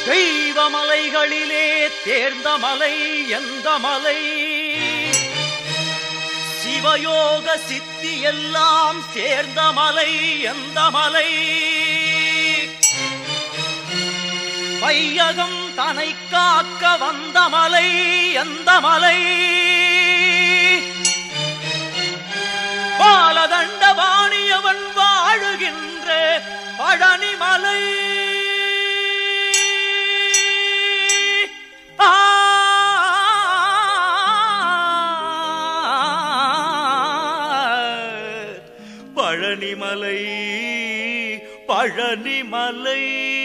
தெய்வ மலைகளிலே தேர்ந்த மலை எந்த மலை சிவயோக சித்தி எல்லாம் சேர்ந்த மலை எந்த மலை வையகம் தனை காக்க வந்த மலை எந்த மலை பாலதண்ட வாணியவன் வாழுகின்ற பழனிமலை ஆ பழனிமலை பழனிமலை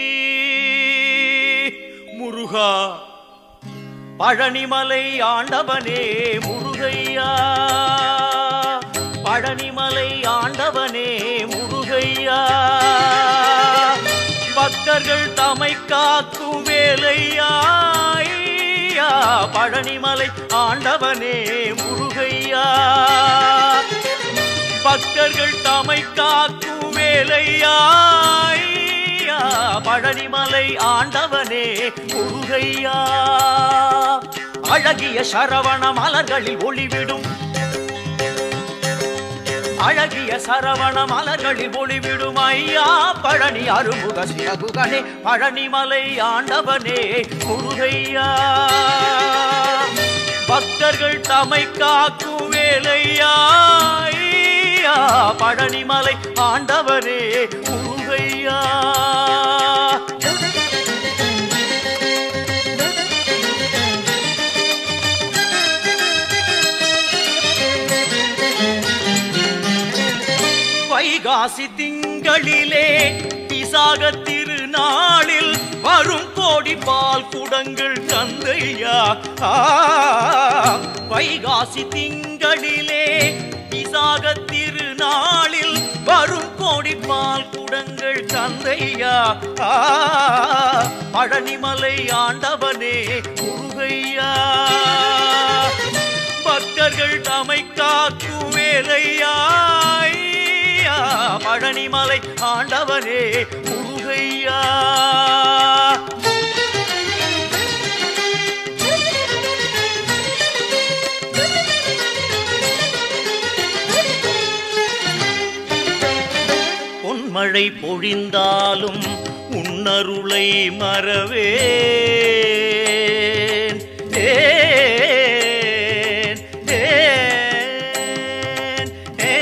முருகா பழனிமலை ஆண்டவனே முருகையா பழனிமலை ஆண்டவனே முருகையா பக்தர்கள் தமை காக்கும் வேலையா ஐயா, பழனிமலை ஆண்டவனே முருகையா பக்தர்கள் தமை காக்கும் வேலையா ஐயா, பழனிமலை ஆண்டவனே முருகையா அழகிய சரவண மலர்களில் ஒளிவிடும் அழகிய சரவண மலர்களில் ஒளிவிடும் ஐயா பழனி அருமுக சிறகுகனே பழனிமலை ஆண்டவனே முருகையா பக்தர்கள் தமை காக்கும் வேலையா ஐயா, பழனிமலை ஆண்டவனே முருகையா வைகாசி திங்களிலே விசாக திருநாளில் வரும் கோடி பால் குடங்கள் தந்தையா ஆ, வைகாசி திங்களிலே விசாக திருநாளில் வரும் கோடி பால் குடங்கள் தந்தையா ஆ, பழனிமலை ஆண்டவனே முருகையா பக்தர்கள் தமை காக்கும் வேலையா ஐயா, பழனிமலை ஆண்டவனே முருகையா பொன்மழை பொழிந்தாலும் உன்னருளை மறவேன் ஏன், ஏன்,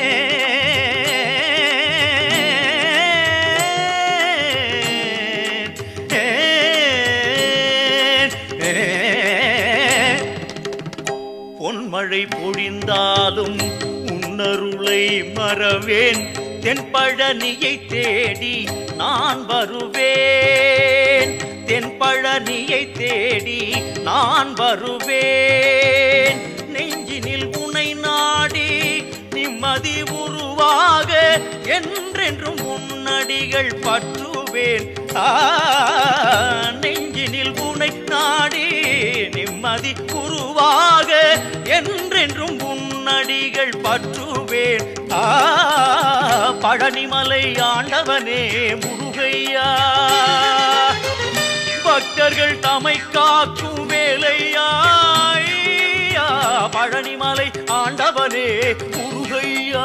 ஏன், ஏன், ஏன். பொன்மழை பொழிந்தாலும் உன்னருளை மறவேன் தென்பழனியை தேடி நான் வருவேன் தென்பழனியை தேடி நான் வருவேன் நெஞ்சினில் உனை நாடி நிம்மதி உருவாக என்றென்றும் முன்னடிகள் பற்றுவேன் ஆ, நெஞ்சினில் உனை நாடி நிம்மதி உருவாக என்றென்றும் உன்னடிகள் பற்றுவேன் ஆ, பழனிமலை ஆண்டவனே முருகையா பக்தர்கள் தமை காக்கும் வேலையா ஐயா, பழனிமலை ஆண்டவனே முருகையா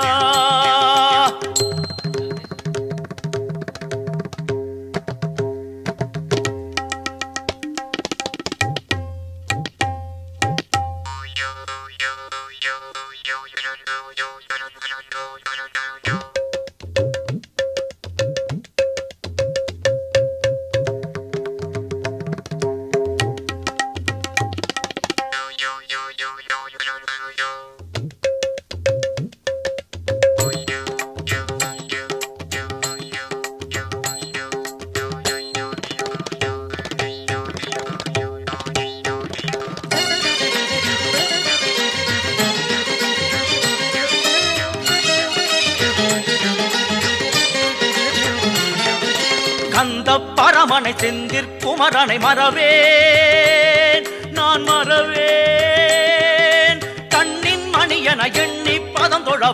கந்த பரமனை செந்திற் குமரனை மறவேன் நான் மறவேன் கண்ணின் மணியன எண்ணி பதம் தொழ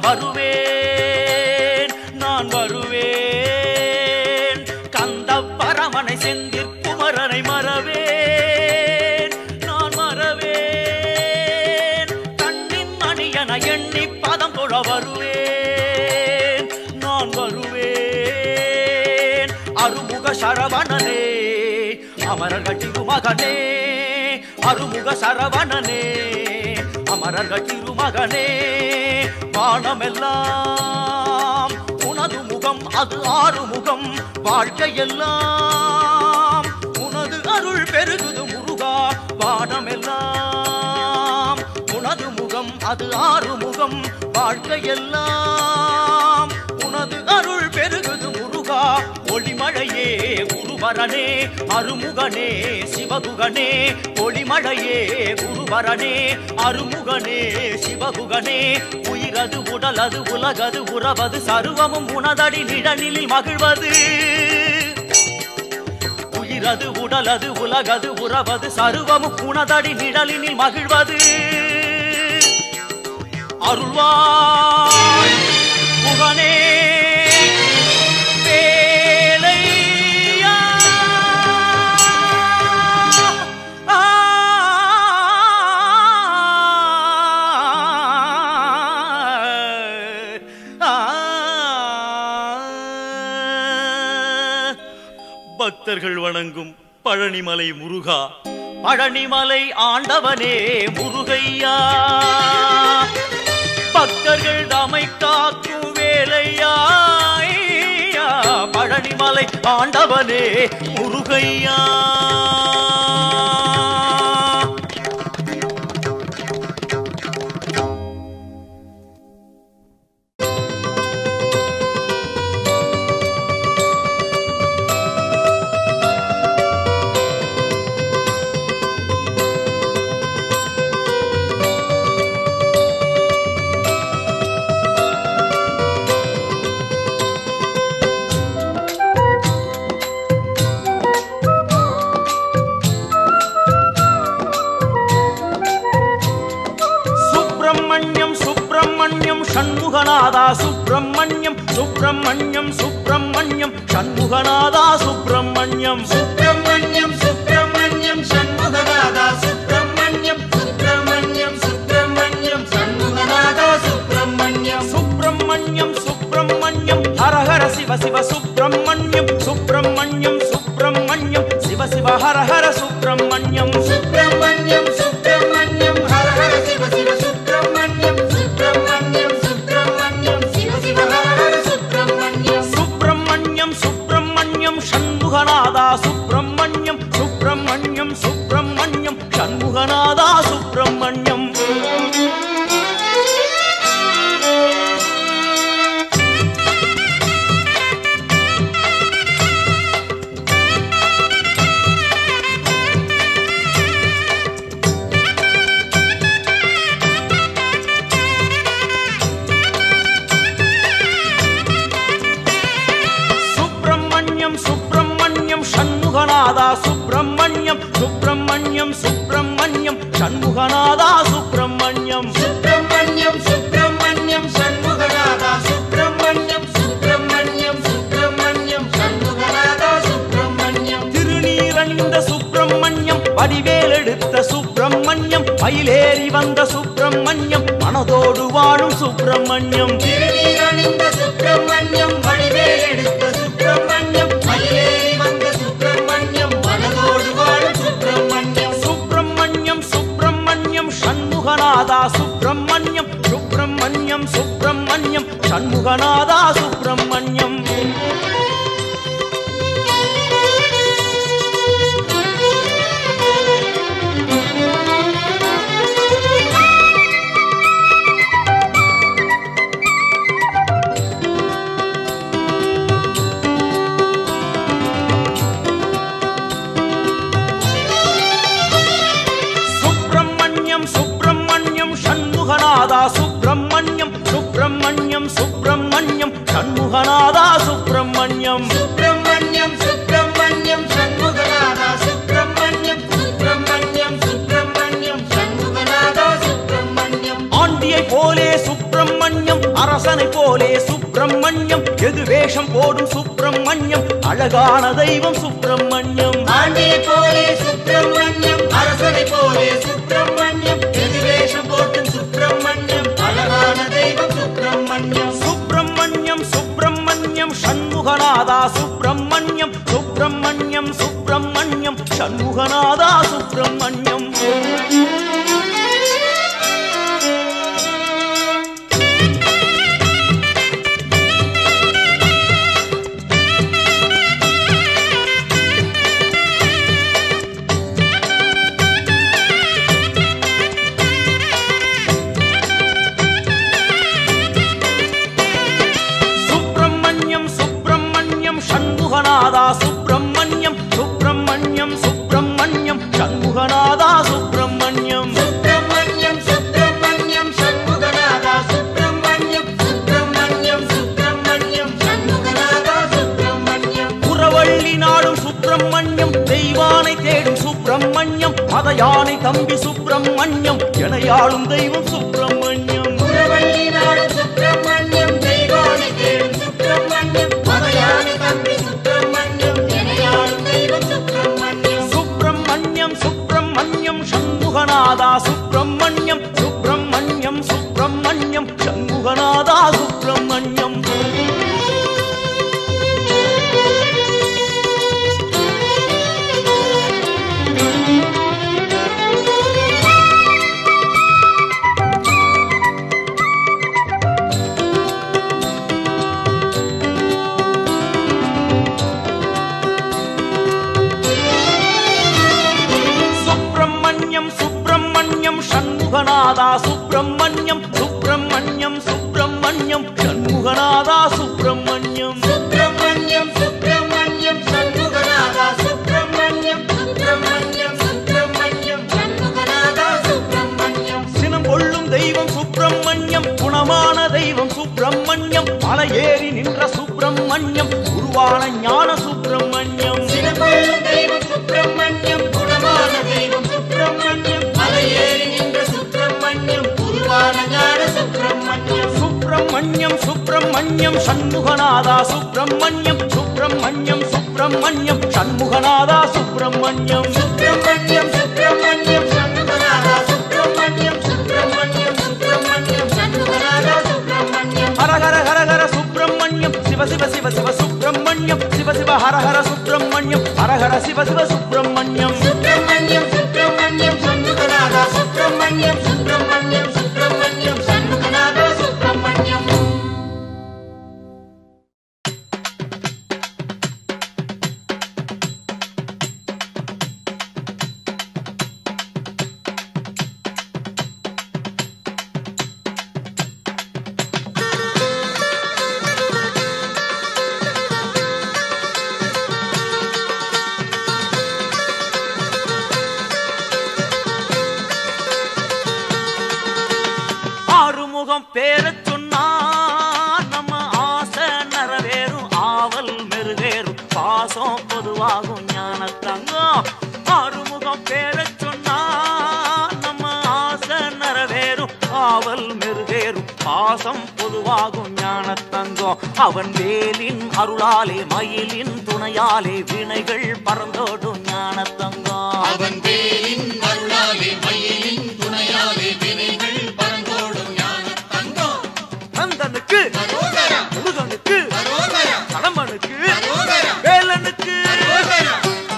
வருவேன் நான் வருவேன் கந்த பரமனை செந்திற் குமரனை அமரனை மறவேன் நான் மறவேன் கண்ணின் மணியன எண்ணி பதம் தொழ வருவேன் நான் வருவேன் அருமுக சரவணனே அமரர்கள் திருமகனே அருமுக சரவணனே அமரர்கள் திருமகனே வானமெல்லாம் உனது முகம் அது ஆறு முகம் வாழ்க்கையெல்லாம் உனது அருள் பெருகுது முருகா வானமெல்லாம் உனது முகம் அது ஆறு முகம் வாழ்க்கையெல்லாம் உனது அருள் பெருகுது முருகா ஒளிமழையே குருவரனே அருமுகனே சிவகுகனே ஒளிமழையே குருவரனே அருமுகனே சிவகுகனே உயிரது உடலது உலகது உறவது சர்வமும் உனதடி நிழலில் மகிழ்வது உயிரது உடலது உலகது உறவது சர்வமும் உனதடி நிழலினில் மகிழ்வது அருள்வாய் புகனே வேலையா ஆ, ஆ, பக்தர்கள் வணங்கும் பழனிமலை முருகா பழனிமலை ஆண்டவனே முருகையா பக்தர்கள் தமை காக்கும் வேலையா ஐயா, பழனிமலை ஆண்டவனே முருகையா சுப்பிரமணியம் சுப்பிரமணியம் சண்முகநாதா சுப்பிரமணியம் சுப்பிரமணியம் சுப்பிரமணியம் சண்முகநாதா சுப்பிரமணியம் சுப்பிரமணியம் சுப்பிரமணியம் சண்முகநாதா சுப்பிரமணியம் சுப்பிரமணியம் சுப்பிரமணியம் சண்முகநாதா சுப்பிரமணியம் சுப்பிரமணியம் சுப்பிரமணியம் ஹரஹர சிவ சிவ சுப்பிரமணியம் சுப்பிரமணியம் சுப்பிரமணியம் சிவ சிவ ஹரஹர சுப்பிரமணியம் சுப்பிரமணியம் சுப்பிரமணியம் ஹர ஹர சிவ சிவ சுப்பிரமணியம் சுப்பிரமணியம் சுப்பிரமணியம் சிவ சிவ ஹர ஹர சுப்பிரமணியம் சுப்பிரமணியம் சுப்பிரமணியம் சண்முகநாதா சுப்பிரமணியம் சுப்பிரமணியம் சுப்பிரமணியம் சண்முகநாதா சுப்பிரமணியம் சுப்பிரமணியம் சுப்பிரமணியம் சண்முகநாதா சுப்பிரமணியம் சுப்பிரமணியம் சுப்பிரமணியம் சண்முகநாதா சுப்பிரமணியம் சுப்பிரமணியம் சுப்பிரமணியம் சண்முகநாதா சுப்பிரமணியம் சுப்பிரமணியம் சுப்பிரமணியம் சண்முகநாதா சுப்பிரமணியம் திருநீரணிந்த சுப்பிரமணியம் வடிவேல் எடுத்த சுப்பிரமணியம் மயிலேறி வந்த சுப்பிரமணியம் மனதோடு வாழும் சுப்பிரமணியம் திருநீரணிந்த சுப்பிரமணியம் வடிவேல் எடுத்த சுப்பிரமணியம் மயிலேறி வந்த சுப்பிரமணியம் மனதோடு வாழும் சுப்பிரமணியம் சுப்பிரமணியம் சுப்பிரமணியம் சண்முகநாதா சுப்பிரமணியம் சுப்பிரமணியம் சுப்பிரமணியம் சண்முகநாதா சுப்பிரமணியம் சுப்பிரமணியம் சுப்பிரமணியம் சண்முகநாதா சுப்பிரமணியம் சுப்பிரமணியம் சுப்பிரமணியம் சண்முகநாதா சுப்பிரமணியம் சுப்பிரமணியம் சுப்பிரமணியம் சண்முகநாதா சுப்பிரமணியம் சுப்பிரமணியம் சுப்பிரமணியம் சண்முகநாதா சுப்பிரமணியம் ஆண்டியை போலே சுப்பிரமணியம் அரசனை போலே சுப்பிரமணியம் எது வேஷம் போடும் சுப்பிரமணியம் அழகான தெய்வம் சுப்பிரமணியம் ஆண்டியை சுப்பிரமணியம் சுப்பிரமணியம் சண்முகநாதா சுப்பிரமணியம் சுப்பிரமணியம் சுப்பிரமணியம் சண்முகநாதா சுப்பிரமணியம் சுப்பிரமணியம் சுப்பிரமணியம் சண்முகநாதா சுப்பிரமணியம் சுப்பிரமணியம் சுப்பிரமணியம் சண்முகநாதா சுப்பிரமணியம் சுப்பிரமணியம் சுப்பிரமணியம் சண்முகநாதா சுப்பிரமணியம் புறவள்ளி நாடும் சுப்பிரமணியம் தெய்வானை தேடும் சுப்பிரமணியம் மதயானை தம்பி சுப்பிரமணியம் எனையாளும் தெய்வம் சுப்பிரமணியம் புறவள்ளி நாடு சுப்பிரமணியம் தெய்வானை தேடும் சுப்பிரமணியம் மலையாளி தம்பி சுப்பிரமணியம் எனையாளும் தெய்வம் சுப்பிரமணியம் சுப்பிரமணியம் சுப்பிரமணியம் சண்முகநாதா சுப்பிரமணியம் சுப்பிரமணியம் சுப்பிரமணியம் சண்முகநாதா சுப்பிரமணியம் சுப்பிரமணியம் சுப்பிரமணியம் சண்முகநாதா சுப்பிரமணியம் சுப்பிரமணியம் சுப்பிரமணியம் சண்முகநாதா சுப்பிரமணியம் சுப்பிரமணியம் சுப்பிரமணியம் சண்முகநாதா சுப்பிரமணியம் சுப்பிரமணியம் சுப்பிரமணியம் சண்முகநாதா சுப்பிரமணியம் சினம் கொள்ளும் தெய்வம் சுப்பிரமணியம் குணமான தெய்வம் சுப்பிரமணியம் மலை ஏறி நின்ற சுப்பிரமணியம் உருவான ஞான சுப்பிரமணியம் சினப்பொழும் தெய்வம் சுப்பிரமணியம் குணமான தெய்வம் சுப்பிரமணியம் மலையேறி நின்ற சுப்பிரமணியம் உருவான ஞான சுப்பிரமணியம் சுப்பிரமணியம் சுப்பிரமணியம் சண்முகநாதா சுப்பிரமணியம் சுப்பிரமணியம் சுப்பிரமணியம் சண்முகநாதா சுப்பிரமணியம் சுப்பிரமணியம் சுப்பிரமணியம் சண்முகநாதா சுப்பிரமணியம் சுப்பிரமணியம் சுப்பிரமணியம் சண்முகநாதா சுப்பிரமணியம் ஹரஹர ஹரஹர சுப்பிரமணியம் சிவ சிவ சிவ சிவ சுப்பிரமணியம் சிவ சிவ ஹரஹர சுப்பிரமணியம் ஹரஹர சிவ சிவ சுப்பிரமணியம் சுப்பிரமணியம் சுப்பிரமணியம் சண்முகநாதா சுப்பிரமணியம் சுப்பிரமணியம் சுப்பிரமணியம் சண்முகநாதா சுப்பிரமணியம் ஆறுமுகம் பேரச் சொன்னா நம்ம ஆசை நிறைவேறும் ஆவல் மெருகேறும் பாசம் பொதுவாகும் ஞான தங்கம் ஆறுமுகம் பேரச் சொன்னா நம்ம ஆசை நிறைவேறும் ஆவல் மெருகேறும் பாசம் பொதுவாகும் ஞான தங்கம் அவன் வேலின் அருளாலே மயிலின் துணையாலே வினைகள் பறந்தோடும் ஞான தங்கம் அவன் வேலின் அருளாலே மயிலின் துணையாலே வினைகள் பறந்தோடும் ஞான தங்கம் நந்தனுக்கு அரோகரா முருகனுக்கு அரோகரா கடம்பனுக்கு அரோகரா வேலனுக்கு அரோகரா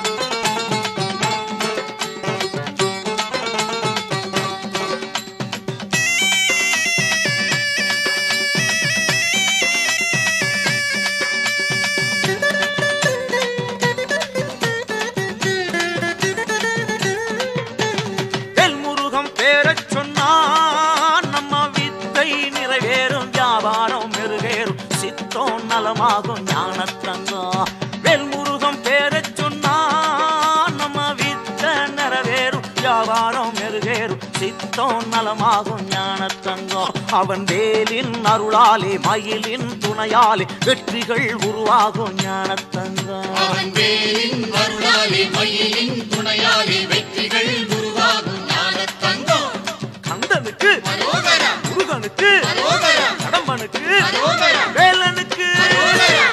தெல்முருகம் பேரச் சொன்னா நம்ம வித்தை நிறைவேறும் வியாபாரம் மெருகேறும் சித்தம் நலமாகும் ஞானத்தங்கம் வெல்முருகம் பேரச் சொன்னா நம்ம வித்தை நிறைவேறும் வியாபாரம் மெருகேறும் சித்தம் நலமாகும் ஞானத்தங்கம் அவன் வேலின் அருளாலே மயிலின் துணையாலே வெற்றிகள் உருவாகும் ஞானத்தங்கம் அவன் வேலின் அருளாலே மயிலின் துணையாலே வெற்றிகள் உருவாகும் ஞான தங்கம் கந்தனுக்கு அரோகரா முருகனுக்கு அரோகரா கடம்பனுக்கு அரோகரா வேலனுக்கு அரோகரா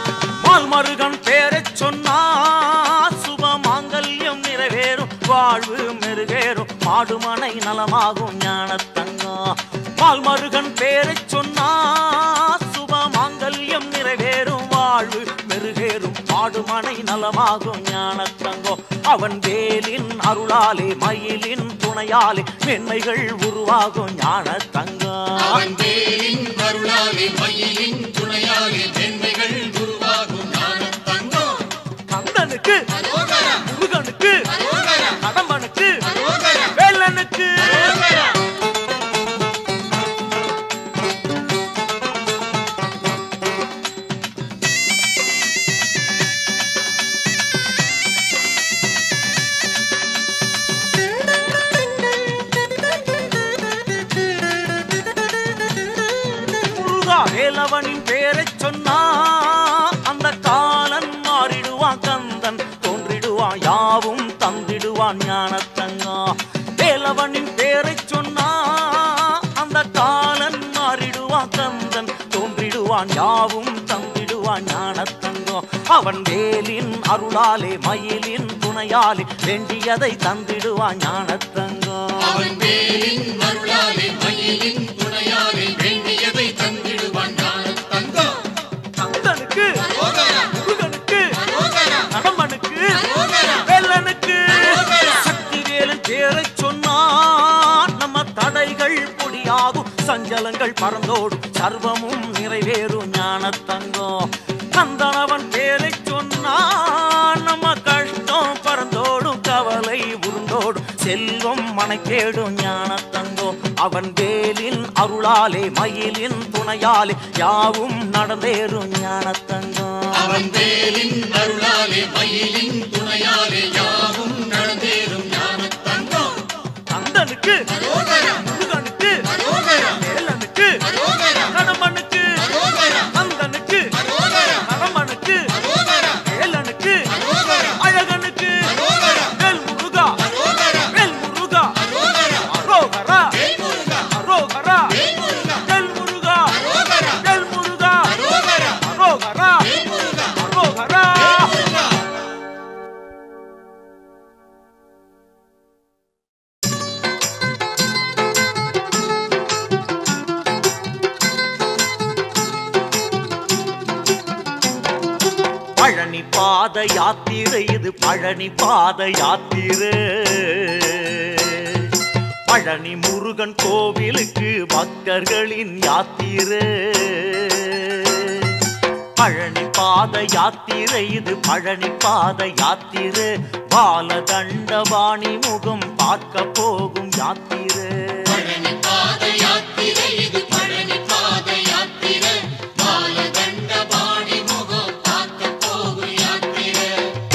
மால்மருகன் பேரைச் சொன்னா சுப மாங்கல்யம் நிறைவேறும் வாழ்வு வாழ்வு மெருகேறும் மாடுமனை நலமாகும் ஞானத்தங்கம் மால்மருகன் பேரைச் சொன்னா சுப மாங்கல்யம் நிறைவேறும் வாழ்வு மெருகேறும் மாடுமனை நலமாகும் ஞானத்தங்கம் அவன் வேலின் அருளாலே மயிலின் துணையாலே மென்மைகள் உருவாகும் ஞானத்தங்கம் அவன் வேலின் அருளாலே மயிலின் துணையாலே மென்மைகள் உருவாகும் ஞானத் தங்கம் கந்தனுக்கு அரோகரா முருகனுக்கு அரோகரா கடம்பனுக்கு அரோகரா வேலனுக்கு அரோகரா முருகா வேலவனின் பேரைச் சொன்னா அந்த காலன் மாறிடுவான் கந்தன் தோன்றிடுவான் யாவும் தந்திடுவான் ஞானத்தங்கா வேலவனின் பேரைச் சொன்னா அந்த காலன் மாறிடுவான் கந்தன் தோன்றிடுவான் யாவும் தந்திடுவான் ஞானத்தங்கம் அவன் வேலின் அருளாலே மயிலின் துணையாலே வேண்டியதை தந்திடுவான் ஞானத்தங்கம் அவன் வேலின் அருளாலே மயிலின் துணையாலே வேண்டியதை தந்திடுவான் ஞானத் தங்கம் கந்தனுக்கு அரோகரா முருகனுக்கு அரோகரா கடம்பனுக்கு அரோகரா வேலனுக்கு அரோகரா. சக்தி வேலன் பேரை சொன்னா நம்ம தடைகள் பொடியாகும் சஞ்சலங்கள் பறந்தோடும் சர்வமும் நிறைவேறும் ஞானத்தங்கம் கந்தனவன் பேரை சொன்னா நம்ம கஷ்டம் பறந்தோடும் கவலை உருண்டோடும் செல்வம் மனக்கேடும் ஞானத்தங்கம் அவன் வேலின் அருளாலே மயிலின் துணையாலே யாவும் நடந்தேறும் ஞானத்தங்கம் அவன் வேலின் அருளாலே மயிலின் துணையாலே யாவும் நடந்தேறும் ஞானத் தங்கம் கந்தனுக்கு அரோகரா முருகனுக்கு அரோகரா வேலனுக்கு அரோகரா கடம்பனுக்கு அரோகரா கந்தனுக்கு அரோகரா கடம்பனுக்கு அரோகரா வேலனுக்கு அரோகரா அழகனுக்கு அரோகரா வேல் முருகா அரோகரா வேல் முருகா அரோகரா அரோகரா வேல்முருகா அரோகரா வேல்முருகா வேல் முருகா அரோகரா வேல் முருகா அரோகரா அரோகரா வேல்முருகா அரோகரா வேல்முருகா பழனி பாத யாத்திரை இது பழனி பாத யாத்திரை பழனி முருகன் கோவிலுக்கு பக்தர்களின் யாத்திரை பழனி பாத யாத்திரை இது பழனி பாத யாத்திரை பாலதண்டபாணி முகம் பார்க்க போகும் யாத்திரை பழனி பாத யாத்திரை இது பழனி பாத யாத்திரை பாலதண்ட பாணி முகம் பார்க்க போகும் யாத்திரை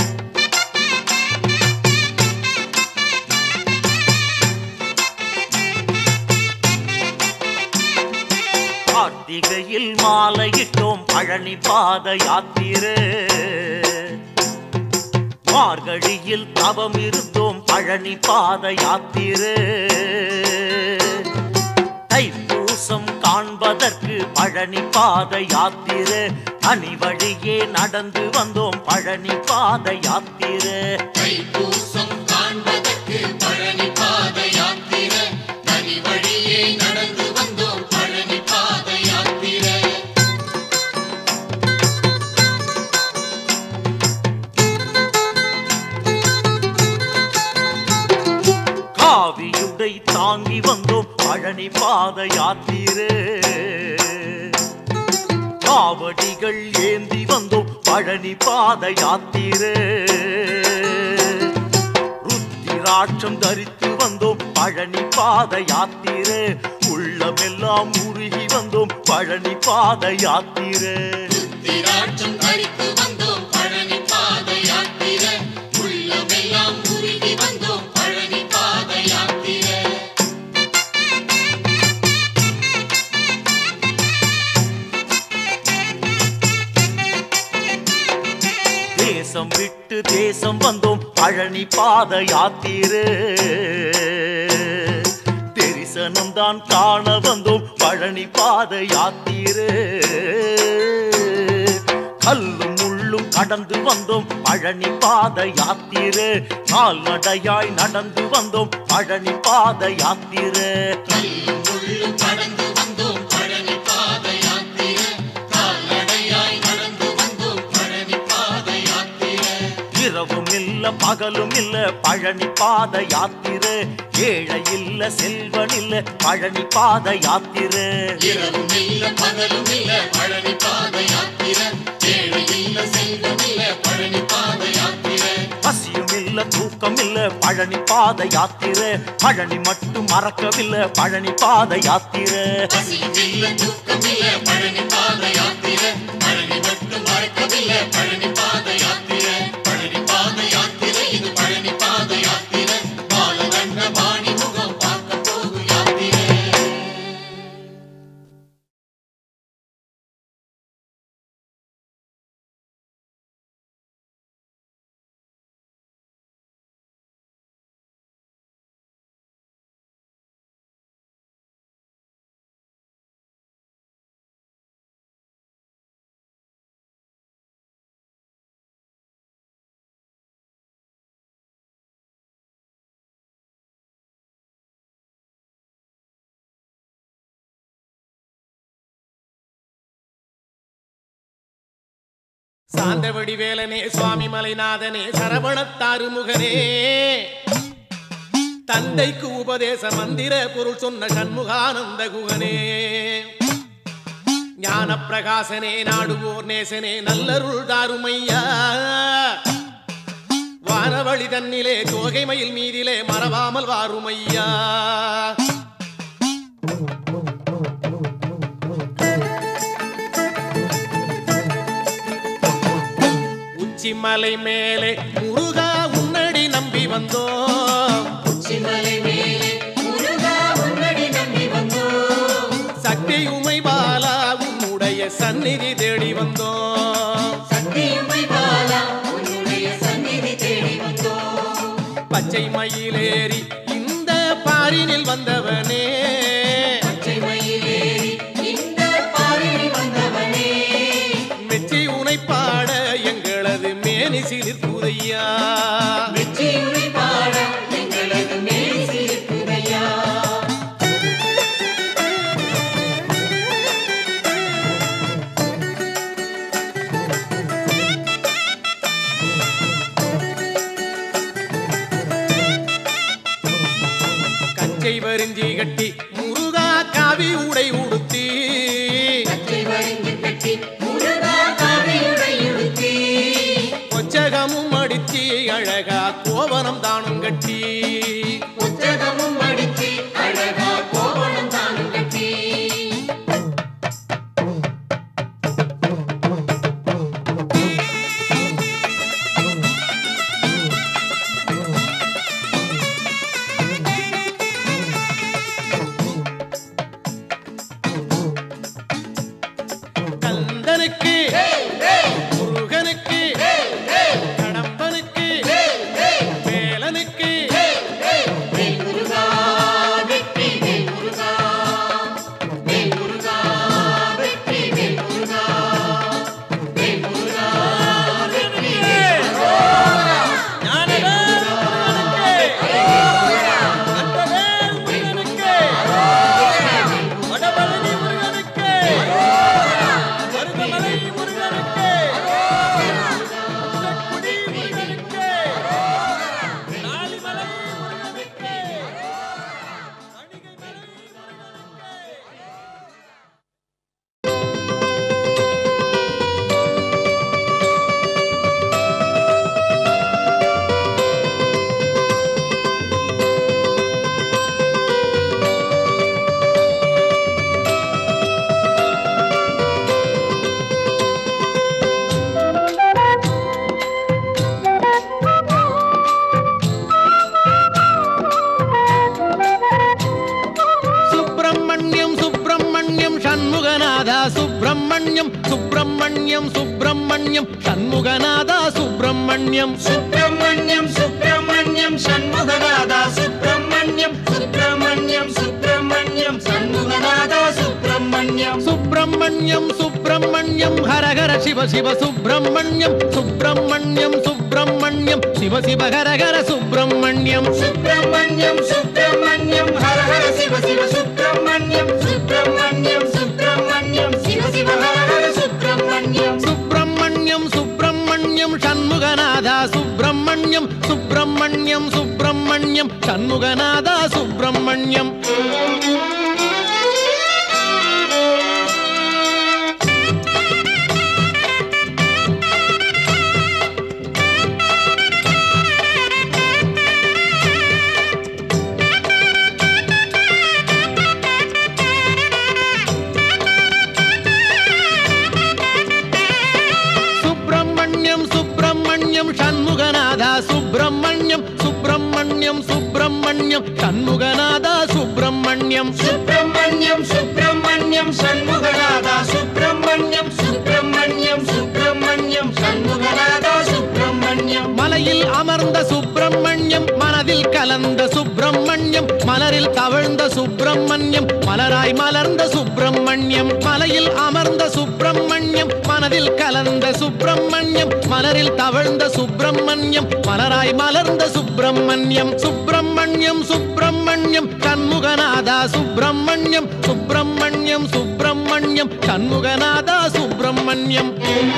கார்த்திகையில் மாலையிட்டோம் பழனி பாத யாத்திரை மார்கழியில் தவம் இருந்தோம் பழனி பாத யாத்திரை தைப்பூசம் காண்பதற்கு பழனி பாத யாத்திரை தனி வழியே நடந்து வந்தோம் பழனி பாத யாத்திரை தைப்பூசம் காண்பதற்கு பழனி பாத யாத்திரை தனி வழியே நடந்து வந்தோம் பழனி பாத யாத்திரை காவியுடை தாங்கி வந்தோம் பழனி பாத யாத்திரை காவடிகள் ஏந்தி வந்தோம் பழனி பாத யாத்திரை ருத்திராட்சம் தரித்து வந்தோம் பழனி பாத யாத்திரை உள்ளமெல்லாம் உருகி வந்தோம் பழனி பாத யாத்திரை திராட்சம் அடித்து வந்தோம் பழனி பாத யாத்திரை உள்ளமெல்லாம் உருகி வந்தோம் பழனி பாத யாத்திரை தேசம் விட்டு தேசம் வந்தோம் பழனி பாத யாத்திரை தரிசனம் தான் காண வந்தோம் பழனி பாத யாத்திரை கல்லும் முள்ளும் கடந்து வந்தோம் பழனி பாத யாத்திரை கால்நடையாய் நடந்து வந்தோம் பழனி பாத யாத்திரை கல்லும் முள்ளும் கடந்து வந்தோம் பழனி பாத யாத்திரை கால்நடையாய் நடந்து வந்தோம் பழனி பாத யாத்திரை இரவும் இல்ல பகலும் இல்ல பழனி பாத யாத்திரை ஏழை இல்ல செல்வன் இல்ல பழனி பாத யாத்திரை இரவும் இல்ல பகலும் இல்ல பழனி பாத யாத்திரை ஏழை இல்ல செல்வம் இல்ல பழனி பாத யாத்திரை பசியும் இல்ல தூக்கம் இல்ல பழனி பாத யாத்திரை பழனி மட்டும் மறக்கவில்லை பழனி பாத யாத்திரை பசியும் இல்ல தூக்கம் இல்ல பழனி பாத யாத்திரை பழனி மட்டும் மறக்கவில்லை பழனி பாத யாத்திரை பழனி பாத யாத்திரை இது பழனி பாத யாத்திரை பாலகண்ட பாணி முகம் பார்க்க போகும் யாத்திரை சாந்தவடி வேலனே சுவாமி மலைநாதனே சரவணத்தாறு முகனே தந்தைக்கு உபதேச மந்திர பொருள் சொன்ன சண்முகானந்த குகனே ஞான பிரகாசனே நாடுவோர் நேசனே நல்லருள் தாருமையா வானவழி தன்னிலே தோகை மயில் மீதிலே மறவாமல் வாருமையா உச்சிமலை மேலே முருகா உன்னடி நம்பி வந்தோம் உச்சிமலை மேலே முருகா உன்னடி நம்பி வந்தோம் சக்தி உமை பாலா உன்னுடைய சந்நிதி தேடி வந்தோம் சக்தியுமை பாலா உன்னுடைய சந்நிதி தேடி வந்தோம் பச்சை மயிலேறி இந்த பாரினில் வந்தவனே பச்சை மயிலேறி இந்த பாரில் வந்தவனே மெச்சி உனை பாட எங்களது மேனி சிலிர்ப்புதையா வெற்றியுரை பாட எங்களது மேல் சிரிப்புதையா கச்சை வரிஞ்சி கட்டி முருகா காவி உடை உடுத்தி பச்சை வரிஞ்சு கட்டி முருகா காவியுடை உடுத்தி கொச்சகமும் அடிச்சி அழகா கோவனம் தானும் கட்டி புத்தகமும் அடித்து அழகா கோவணம் தானும் கட்டி கந்தனுக்கு முருகனுக்கு கடம்பனுக்கு வேலனுக்கு வேல் முருகா வெற்றி வேல் முருகா வேல் முருகா வெற்றி வேல் முருகா வேல் முருகா வெற்றி வேல் சுப்பிரமணியம் சுப்பிரமணியம் சண்முகநாதா சுப்பிரமணியம் சுப்பிரமணியம் சுப்பிரமணியம் சண்முகநாதா சுப்பிரமணியம் சுப்பிரமணியம் சுப்பிரமணியம் சண்முகநாதா சுப்பிரமணியம் சுப்பிரமணியம் சுப்பிரமணியம் சண்முகநாதா சுப்பிரமணியம் சுப்பிரமணியம் சுப்பிரமணியம் சுப்பிரமணியம் ஹரஹர சிவ சிவ சுப்பிரமணியம் சுப்பிரமணியம் சுப்பிரமணியம் சிவ சிவ ஹரஹர சுப்பிரமணியம் சுப்பிரமணியம் சுப்பிரமணியம் ஹர ஹர சிவ சிவ சுப்பிரமணியம் சுப்பிரமணியம் சுப்பிரமணியம் சிவ சிவ ஹர ஹர சுப்பிரமணியம் சுப்பிரமணியம் சுப்பிரமணியம் சண்முகநாதா சுப்பிரமணியம் சுப்பிரமணியம் சுப்பிரமணியம் சண்முகநாதா சுப்பிரமணியம் சுப்பிரமணியம் சுப்பிரமணியம் சண்முகநாதா சுப்பிரமணியம் சுப்பிரமணியம் சுப்பிரமணியம் சண்முகநாதா சுப்பிரமணியம் சுப்பிரமணியம் சுப்பிரமணியம் சண்முகநாதா சுப்பிரமணியம் சுப்பிரமணியம் சுப்பிரமணியம் சண்முகநாதா சுப்பிரமணியம் மலையில் அமர்ந்த சுப்பிரமணியம் மனதில் கலந்த சுப்பிரமணியம் மலரில் தவழ்ந்த சுப்பிரமணியம் மலராய் மலர்ந்த சுப்பிரமணியம் மலையில் அமர்ந்த சுப்பிரமணியம் மனதில் கலந்த சுப்பிரமணியம் மலரில் தவழ்ந்த சுப்பிரமணியம் மலராய் மலர்ந்த சுப்பிரமணியம் சுப்பிரமணியம் சுப்பிரமணியம் கண்முகநாதா சுப்பிரமணியம் சுப்பிரமணியம் சுப்பிரமணியம் கண்முகநாதா சுப்பிரமணியம்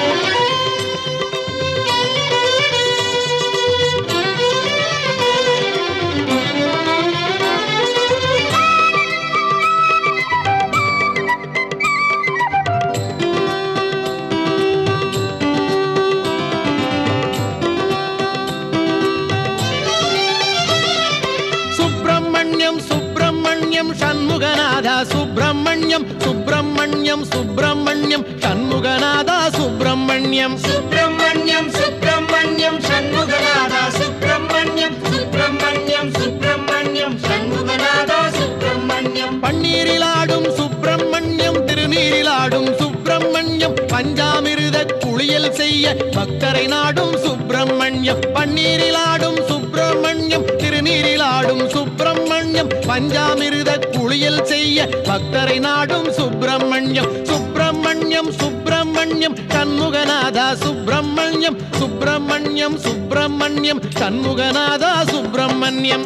சுப்பிரமணியம் சுப்பிரமணியம் சண்முகநாதா சுப்பிரமணியம் சுப்பிரமணியம் சுப்பிரமணியம் சண்முகநாதா சுப்பிரமணியம் சுப்பிரமணியம் சுப்பிரமணியம் சண்முகநாதா சுப்பிரமணியம் சுப்பிரமணியம் சுப்பிரமணியம் சண்முகநாதா சுப்பிரமணியம் பன்னீரிலாடும் சுப்பிரமணியம் திருநீரிலாடும் சுப்பிரமணியம் பஞ்சாமிருத குளியல் செய்ய பக்தரை நாடும் சுப்பிரமணியம் பன்னீரிலாடும் சுப்பிரமணியம் திருநீரிலாடும் சுப்பிரமணியம் பஞ்சாமிருத குளியல் செய்ய பக்தரை நாடும் சுப்பிரமணியம் சுப்பிரமணியம் சுப்பிரமணியம் சண்முகநாதா சுப்பிரமணியம் சுப்பிரமணியம் சுப்பிரமணியம் சண்முகநாதா சுப்பிரமணியம்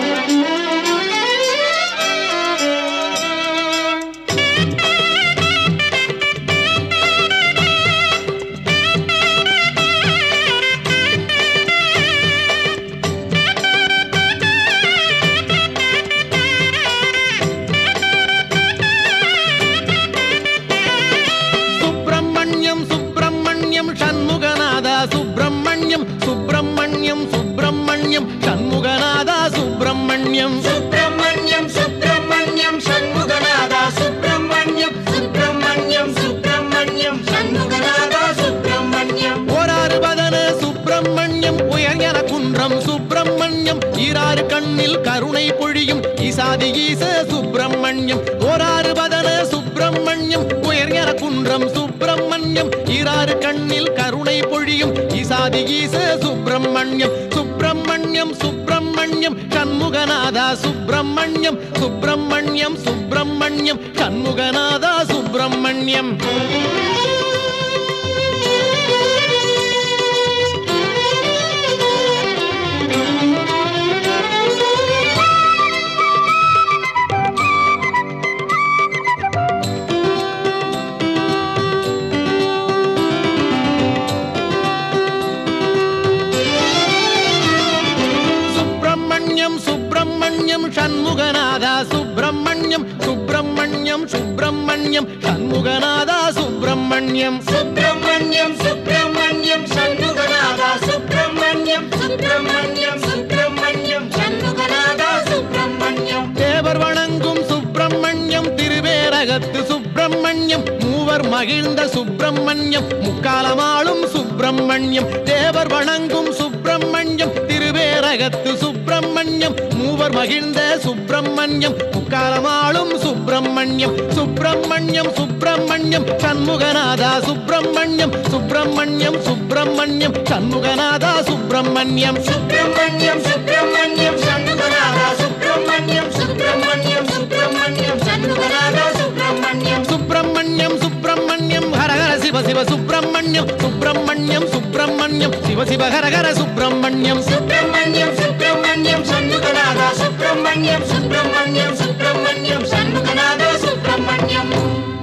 சுப்பிரமணியம் சுப்பிரமணியம் சண்முகநாதா சுப்பிரமணியம் சுப்பிரமணியம் சுப்பிரமணியம் சண்முகநாதா சுப்பிரமணியம் சுப்பிரமணியம் சுப்பிரமணியம் சண்முகநாதா சுப்பிரமணியம் சுப்பிரமணியம் சுப்பிரமணியம் சண்முகநாதா சுப்பிரமணியம் ஓராறு பதன சுப்பிரமணியம் உயர்ஞன குன்றம் சுப்பிரமணியம் ஈராறு கண்ணில் கருணை பொழியும் ஈசாதி ஈச சுப்பிரமணியம் ஓராறு பதன சுப்பிரமணியம் உயர்ஞன குன்றம் சுப்பிரமணியம் ஈராறு கண்ணில் கருணை பொழியும் ஈசாதி ஈச சுப்பிரமணியம் சுப்பிரமணியம் சுப்பிரமணியம் சண்முகநாதா சுப்பிரமணியம் சுப்பிரமணியம் சுப்பிரமணியம் சண்முகநாதா சுப்பிரமணியம் சுப்பிரமணியம் சுப்பிரமணியம் சண்முகநாதா சுப்பிரமணியம் சுப்பிரமணியம் சுப்பிரமணியம் சண்முகநாதா சுப்பிரமணியம் சுப்பிரமணியம் சுப்பிரமணியம் சண்முகநாதா சுப்பிரமணியம் சுப்பிரமணியம் சுப்பிரமணியம் சண்முகநாதா சுப்பிரமணியம் தேவர் வணங்கும் சுப்பிரமணியம் திருவேரகத்து சுப்பிரமணியம் மூவர் மகிழ்ந்த சுப்பிரமணியம் முக்காலமாளும் சுப்பிரமணியம் தேவர் வணங்கும் சுப்பிரமணியம் திருவேரகத்து சுப்பிரமணியம் மூவர் மகிழ்ந்த சுப்பிரமணியம் முக்காலமாளும் சுப்பிரமணியம் சுப்பிரமணியம் சுப்பிரமணியம் சண்முகநாதா சுப்பிரமணியம் சுப்பிரமணியம் சுப்பிரமணியம் சண்முகநாதா சுப்பிரமணியம் சுப்பிரமணியம் சுப்பிரமணியம் சண்முகநாதா சுப்பிரமணியம் சுப்பிரமணியம் சுப்பிரமணியம் சண்முகநாதா சுப்பிரமணியம் சுப்பிரமணியம் சுப்பிரமணியம் சுப்பிரமணியம் சுப்பிரமணியம் சிவ சிவ ஹர ஹர சுப்பிரமணியம் சுப்பிரமணியம் சுப்பிரமணியம் சண்முகநாதா சுப்பிரமணியம் சுப்பிரமணியம் சுப்பிரமணியம் சண்முகநாதா சுப்பிரமணியம்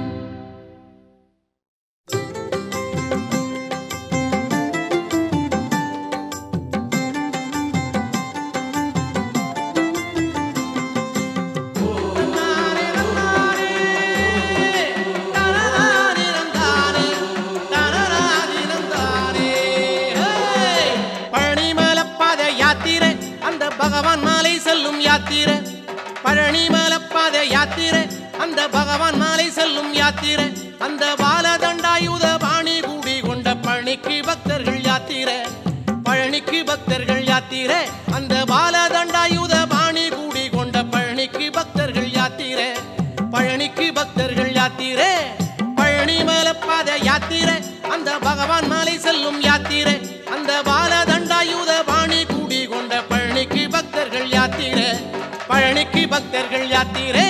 பழனிமலப்பாத யாத்திரை அந்த பகவான் மாலை செல்லும் யாத்திரை பழனிமலப்பாத யாத்திரை அந்த பகவான் மாலை செல்லும் யாத்திரை அந்த பாலதண்டாயுத பாணி கூடி கொண்ட பழனிக்கு பக்தர்கள் யாத்திரை பழனிக்கு பக்தர்கள் யாத்திரை அந்த பாலதண்டாயுத பாணி கூடி கொண்ட பழனிக்கு பக்தர்கள் யாத்திரை பழனிக்கு பக்தர்கள் யாத்திரை பழனி மலப்பாத யாத்திரை அந்த பகவான் மாலை செல்லும் யாத்திரை அந்த பாலதண்டாயுத பாணி கூடி கொண்ட பழனிக்கு பக்தர்கள் யாத்திரை பழனிக்கு பக்தர்கள் யாத்திரை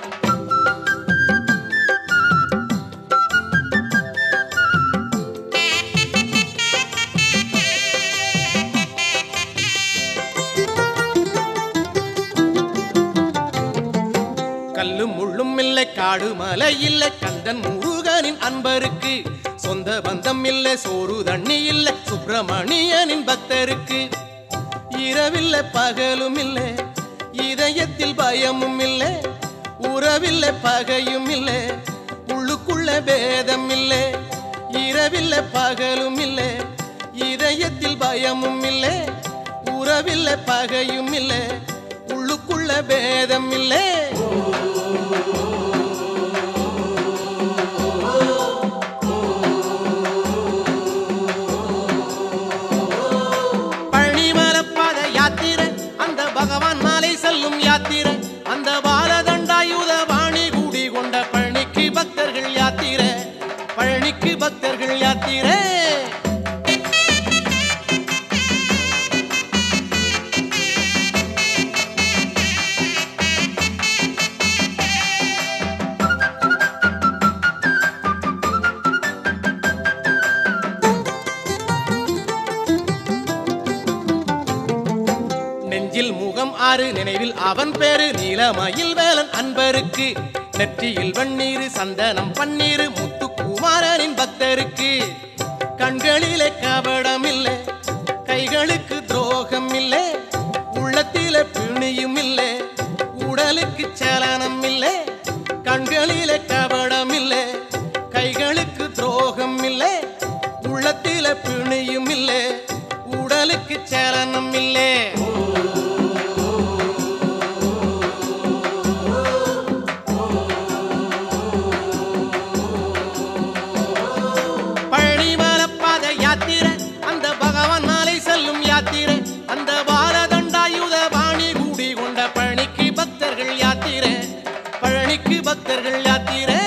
கல்லும் முள்ளும் இல்லை காடு மலை இல்லை கந்தன் முருகனின் அன்பருக்கு சொந்த பந்தம் இல்லை சோறு தண்ணி இல்லை சுப்பிரமணியனின் பக்தருக்கு இரவில்லை பகலும் இல்லை இதயத்தில் பயமும் இல்லை உறவில்லை பகையும் இல்லை உள்ளுக்குள்ள பேதம் இல்லை இரவில்லை பகலும் இல்லை இதயத்தில் பயமும் இல்லை உறவில்லை பகையும் இல்லை உள்ளுக்குள்ள பேதம் இல்லை பழனிமலப்பாத யாத்திரை அந்த பகவான் மாலை செல்லும் யாத்திரை அந்த பாலதண்டாயுத வாணி கூடி கொண்ட பழனிக்கு பக்தர்கள் யாத்திரை பழனிக்கு பக்தர்கள் யாத்திரை நெஞ்சில் முகம் ஆறு நினைவில் அவன் பேரு நீலமயில் வேலன் அன்பருக்கு நெற்றியில் வெண்ணீரு சந்தனம் பன்னீரு முத்துக்குமாரனின் பக்தருக்கு கண்களிலே கபடம் இல்லை கைகளுக்கு துரோகம் இல்லை உள்ளத்திலே பிணியும் இல்லை உடலுக்கு சலனம் இல்லை கண்களிலே கபடம் இல்லை கைகளுக்கு துரோகம் இல்லை உள்ளத்திலே பிணியும் இல்லை உடலுக்கு சலனம் இல்லை பழனிமலப்பாத யாத்திரை அந்த பகவான் மாலை செல்லும் யாத்திரை அந்த பாலதண்டாயுத பாணி கூடி கொண்ட பழனிக்கு பக்தர்கள் யாத்திரை பழனிக்கு பக்தர்கள் யாத்திரை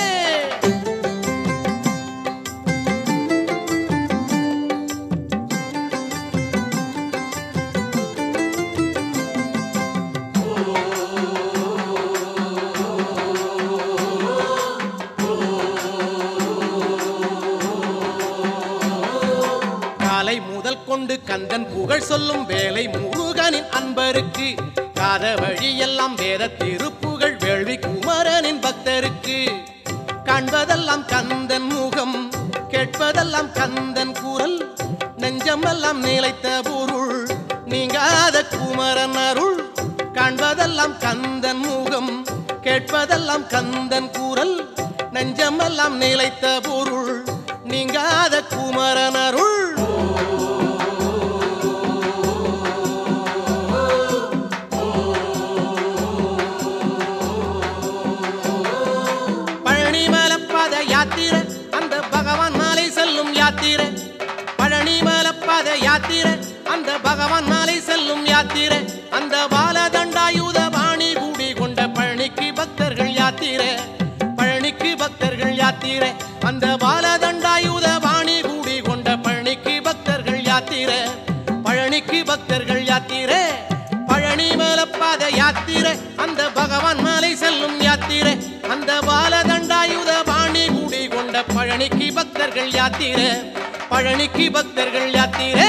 காலை முதல் கொண்டு கந்தன் புகழ் சொல்லும் வேலை முருகனின் அன்பருக்கு காத வழியெல்லாம் வேத திருப்புகழ் வேள்வி குமரனின் பக்தருக்கு காண்பதெல்லாம் கந்தன் முகம் கேட்பதெல்லாம் கந்தன் குரல் நெஞ்சமெல்லாம் நிலைத்த பொருள் நீங்காத குமரன் அருள் காண்பதெல்லாம் கந்தன் முகம் கேட்பதெல்லாம் கந்தன் குரல் நெஞ்சமெல்லாம் நிலைத்த பொருள் நீங்காத குமரன் அருள் பழனிமலப்பாத யாத்திரை அந்த பகவான் மாலை செல்லும் யாத்திரை பழனிமலப்பாத யாத்திரை அந்த பகவான் மாலை செல்லும் யாத்திரை அந்த பாலதண்டாயுத பாணி கூடி கொண்ட பழனிக்கு பக்தர்கள் யாத்திரை பழனிக்கு பக்தர்கள் யாத்திரை அந்த பாலதண்டாயுத பாணி கூடி கொண்ட பழனிக்கு பக்தர்கள் யாத்திரை பழனிக்கு பக்தர்கள் யாத்திரை பழனி மேலப்பாத யாத்திரை அந்த பகவான் மாலை செல்லும் யாத்திரை அந்த பாலதண்டாயுத பாணி கூடி கொண்ட பழனிக்கு பக்தர் பக்தர்கள் யாத்திரை பழனிக்கு பக்தர்கள் யாத்திரை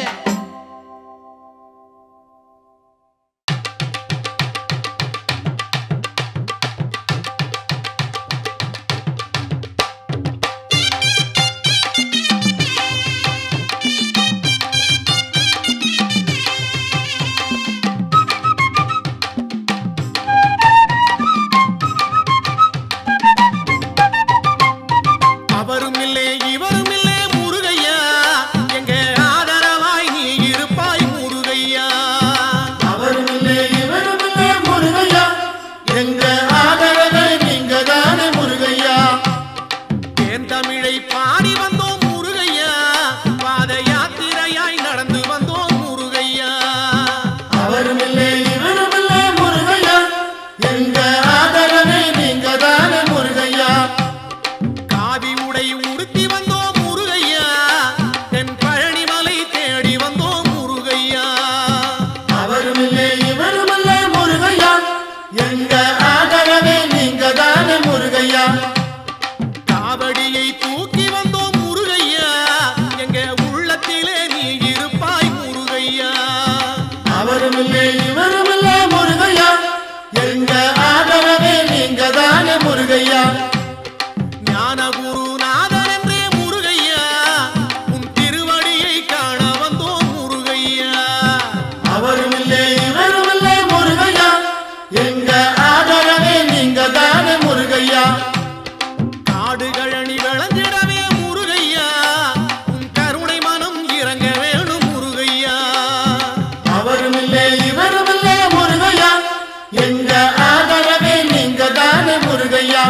அவரும் இல்லை இவரும் இல்லை முருகையா எங்க ஆதரவாய் நீ இருப்பாய் முருகையா அவரும் இல்லை இவரும் இல்லை முருகையா எங்க ஆதரவே நீங்க தானே முருகையா தேன் தமிழை பாடி வந்தோம் முருகையா பாத யாத்திரையாய் நடந்து வந்தோம் முருகையா அவரும் இல்லை இவரும் இல்லை முருகையா எங்க ஆதரவே நீங்க தானே முருகையா காவி உடை உடுத்தி வந்தோம் முருகையா தென் பழனிமலை தேடி வந்தோம் முருகையா அவரும் இல்லை இவரும் இல்லை முருகையா எங்க ஆதரவே நீங்க தானே முருகையா காவடியை தூக்கி வந்தோம் முருகையா எங்க உள்ளத்திலே நீ இருப்பாய் முருகையா அவரும் இல்லை இவரும் இல்லை முருகையா எங்க ஆதரவே நீங்க தானே முருகையா ஞான குருநாதன் என்றே முருகையா உன் திருவடியை காண வந்தோம் முருகையா அவரும் இல்லை இவரும் இல்லை முருகையா எங்க ஆதரவே நீங்க தானே முருகையா காடுகழனி விளைஞ்சிடவே முருகையா உன் கருணை மனம் இறங்க வேணும் முருகையா அவரும் இல்லை இவரும் இல்லை முருகையா எங்க ஆதரவே நீங்க தானே முருகையா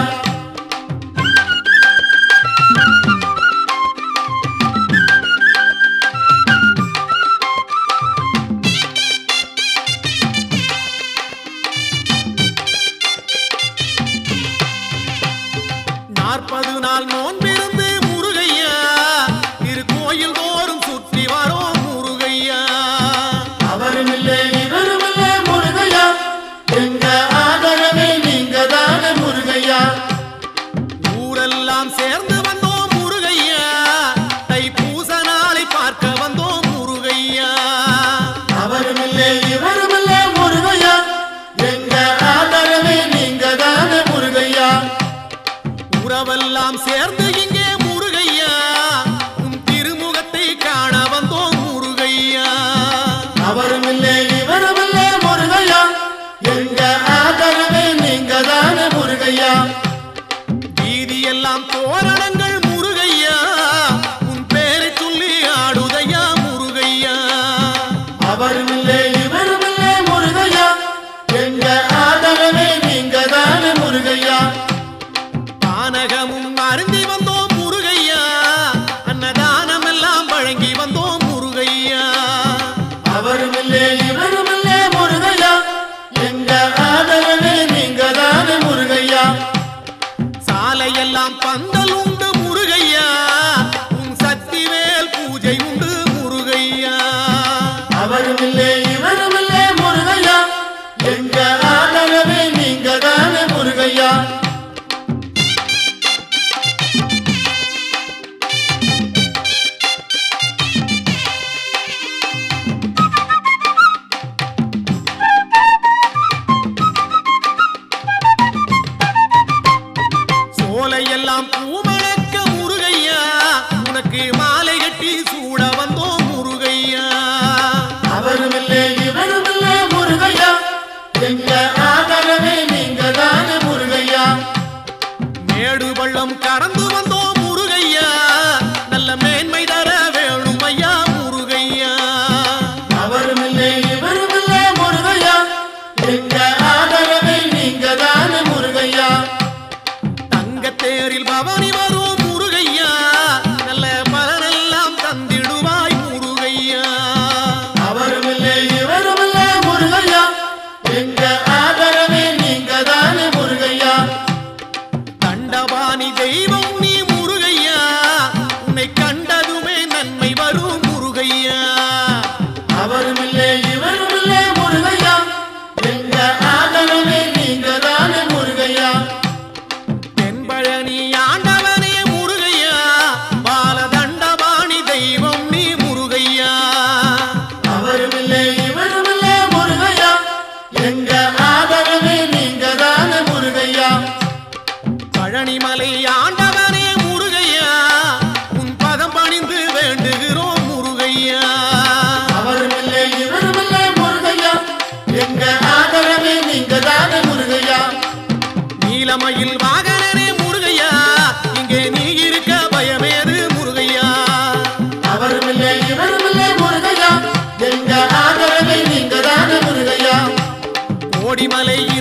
நாற்பது நாள் நோன்பிருந்து முருகையா திருக்கோயில் தோறும் சுற்றி வரோம் முருகையா அவரும் இல்லை இவரும் இல்லை முருகையா எங்க ஆதரவே நீங்க தானே முருகையா ஊரெல்லாம் சேர்ந்து வந்தோம் முருகையா தைப்பூச நாளை பார்க்க வந்தோம் முருகையா அவரும் இல்லை இவரும் இல்லை முருகையா எங்க ஆதரவே நீங்க தானே முருகையா உறவெல்லாம் சேர்ந்து இங்கே முருகையா உன் திருமுகத்தை காண வந்தோம் முருகையா அவரும் இல்லை இவரும் இல்லை முருகையா எங்க ஆதரவே நீங்க தானே முருகையா வீதியெல்லாம் தோரணங்கள் முருகையா உன் பேரை சொல்லி ஆடுதையா முருகையா அவரும் இல்லை இவரும் இல்லை முருகையா எங்க ஆதரவே நீங்க தானே முருகையா பானகமும் அருந்தி வந்தோம் முருகையா அன்னதானம் எல்லாம் வழங்கி வந்தோம் முருகையா அவரும் இல்லை இவரும் இல்லை முருகையா எங்க ஆதரவே நீங்க தானே முருகையா சாலையெல்லாம் பந்தல் உண்டு முருகையா உன் சக்திவேல் பூஜை உண்டு முருகையா அவரும் இல்லை இவரும் இல்லை முருகையா எங்க ஆதரவே நீங்க தானே முருகையா சோலையெல்லாம் பூமணக்க முருகையா உனக்கு மாலை கட்டி சூட வந்தோம் முருகையா அவரும் இல்லை இவரும் இல்லை முருகையா எங்க ஆதரவே நீங்க தானே முருகையா மேடு பள்ளம் கடந்து வந்தோம் முருகையா நல்ல மேன்மை தர வேணும் ஐயா முருகையா அவரும் இல்லை இவரும் இல்லை முருகையா எங்க ஆதரவே நீங்க தானே முருகையா தங்கத்தேரில் பவனி நீலமயில் வாகனனே முருகையா இங்கே நீ இருக்க பயமேது முருகையா அவரும் இல்லை இவரும் இல்லை முருகையா எங்க ஆதரவை நீங்க தானே முருகையா கோடிமலை